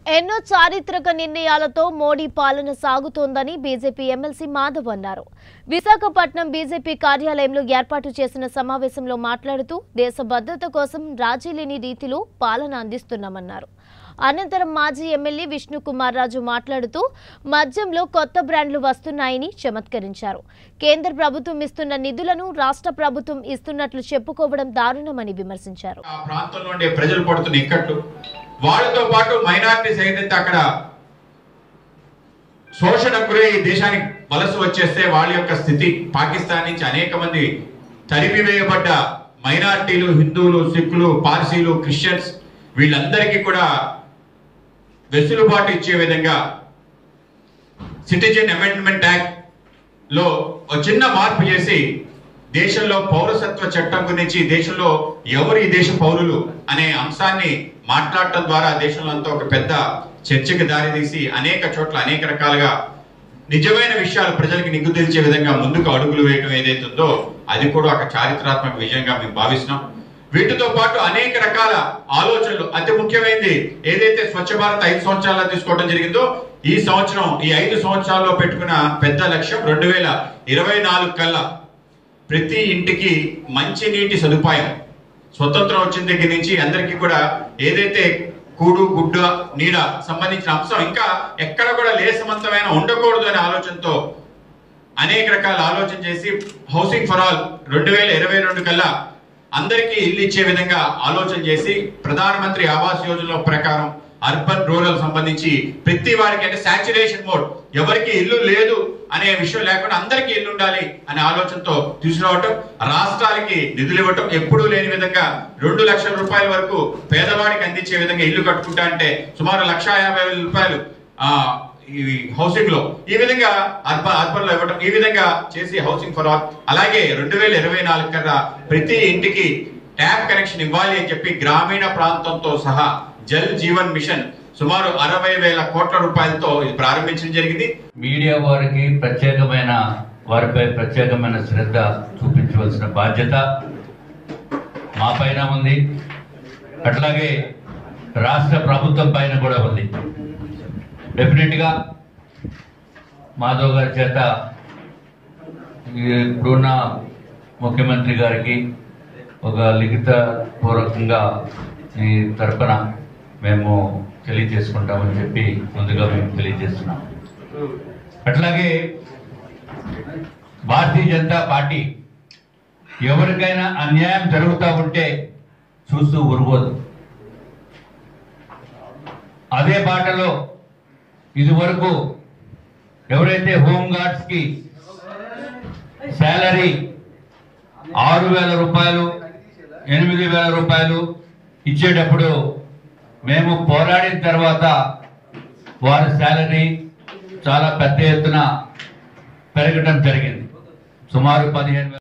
ఎన్నో చారిత్రక నిర్ణయాలతో మోడీ పాలన సాగుతోందని బీజేపీ ఎమ్మెల్సీ మాధవ్ అన్నారు విశాఖపట్నం బీజేపీ కార్యాలయంలో ఏర్పాటు చేసిన సమావేశంలో మాట్లాడుతూ దేశ భద్రత కోసం రాజీ లేని రీతిలో పాలన అందిస్తున్నామన్నారు అనంతరం మాజీ ఎమ్మెల్యే విష్ణుకుమార్ రాజు మాట్లాడుతూ మద్యంలో కొత్త బ్రాండ్లు వస్తున్నాయని చమత్కరించారు కేంద్ర ప్రభుత్వం ఇస్తున్న నిధులను రాష్ట్ర ప్రభుత్వం ఇస్తున్నట్లు చెప్పుకోవడం దారుణమని విమర్శించారు ఆ ప్రాంతంలో ఉండే ప్రజలు పడుతున్న ఇక్కట్లు వాళ్ళతో పాటు మైనారిటీస్ ఏదైతే అక్కడ శోషణ గురై ఈ దేశానికి వలస వచ్చేస్తే వాళ్ళ యొక్క స్థితి పాకిస్తాన్ నుంచి అనేక మంది తరిమివేయబడ్డ మైనారిటీలు హిందువులు సిక్కులు పార్సీలు క్రిస్టియన్స్ వీళ్ళందరికీ కూడా వెసులుబాటు ఇచ్చే విధంగా సిటిజన్ అమెండ్మెంట్ యాక్ట్ లో ఒక చిన్న మార్పు చేసి దేశంలో పౌరసత్వ చట్టం గురించి దేశంలో ఎవరు ఈ దేశ పౌరులు అనే అంశాన్ని మాట్లాడటం ద్వారా దేశంలో అంతా ఒక పెద్ద చర్చకి దారితీసి అనేక చోట్ల అనేక రకాలుగా నిజమైన విషయాలు ప్రజలకు నిగ్గు తెలిసే విధంగా ముందుకు అడుగులు వేయడం ఏదైతే ఉందో అది కూడా ఒక చారిత్రాత్మక విజయంగా మేము భావిస్తున్నాం వీటితో పాటు అనేక రకాల ఆలోచనలు అతి ముఖ్యమైనది ఏదైతే స్వచ్ఛ భారత్ ఐదు సంవత్సరాల్లో తీసుకోవడం జరిగిందో ఈ సంవత్సరం ఈ ఐదు సంవత్సరాల్లో పెట్టుకున్న పెద్ద లక్ష్యం రెండు వేల ఇరవై నాలుగు కల్లా ప్రతి ఇంటికి మంచినీటి సదుపాయం స్వతంత్రం వచ్చిన దగ్గర నుంచి అందరికీ కూడా ఏదైతే కూడు గుడ్డ నీడ సంబంధించిన అంశం ఇంకా ఎక్కడ కూడా లేసమంతమైన ఉండకూడదు అనే ఆలోచనతో అనేక రకాల ఆలోచన చేసి హౌసింగ్ ఫర్ ఆల్ రెండు వేల ఇరవై రెండు కల్లా అందరికీ ఇల్లు ఇచ్చే విధంగా ఆలోచన చేసి ప్రధానమంత్రి ఆవాస్ యోజన ప్రకారం అర్బన్ రూరల్ సంబంధించి ప్రతి వారికి అంటే సాచురేషన్ మోడ్ ఎవరికి ఇల్లు లేదు అనే విషయం లేకుండా అందరికీ ఇల్లు ఉండాలి అనే ఆలోచనతో తీసుకురావటం రాష్ట్రాలకి నిధులు ఇవ్వటం ఎప్పుడూ లేని విధంగా రెండు లక్షల రూపాయల వరకు పేదవాడికి అందించే విధంగా ఇల్లు కట్టుకుంటా అంటే సుమారు లక్ష యాభై వేల రూపాయలు ఆ ఈ హౌసింగ్ లో ఈ విధంగా అర్బన్ అర్బన్ లో ఇవ్వటం ఈ విధంగా చేసి హౌసింగ్ ఫర్ ఆల్ అలాగే రెండు వేల ఇరవై నాలుగు కన్నా ప్రతి ఇంటికి ట్యాప్ కనెక్షన్ ఇవ్వాలి అని చెప్పి గ్రామీణ ప్రాంతంతో సహా జల్ జీవన్ మిషన్ సుమారు అరవై వేల కోట్ల రూపాయలతో ఇది ప్రారంభించడం జరిగింది మీడియా వారికి ప్రత్యేకమైన వారిపై ప్రత్యేకమైన శ్రద్ధ చూపించవలసిన బాధ్యత మా పైన ఉంది అట్లాగే రాష్ట్ర ప్రభుత్వం పైన కూడా ఉంది డెఫినెట్గా మాధవ్ గారి చేత ఈ ఇప్పుడున్న ముఖ్యమంత్రి గారికి ఒక లిఖిత పూర్వకంగా ఈ తరపున మేము తెలియజేసుకుంటామని చెప్పి ముందుగా మేము తెలియజేస్తున్నాం అట్లాగే భారతీయ జనతా పార్టీ ఎవరికైనా అన్యాయం జరుగుతూ ఉంటే చూస్తూ ఉరుగోదు అదే బాటలో ఇదివరకు ఎవరైతే హోమ్ గార్డ్స్ కి శాలరీ ఆరు వేల రూపాయలు ఎనిమిది వేల రూపాయలు ఇచ్చేటప్పుడు మేము పోరాడిన తర్వాత వారి శాలరీ చాలా పెద్ద ఎత్తున పెరగడం జరిగింది సుమారు పదిహేను వేల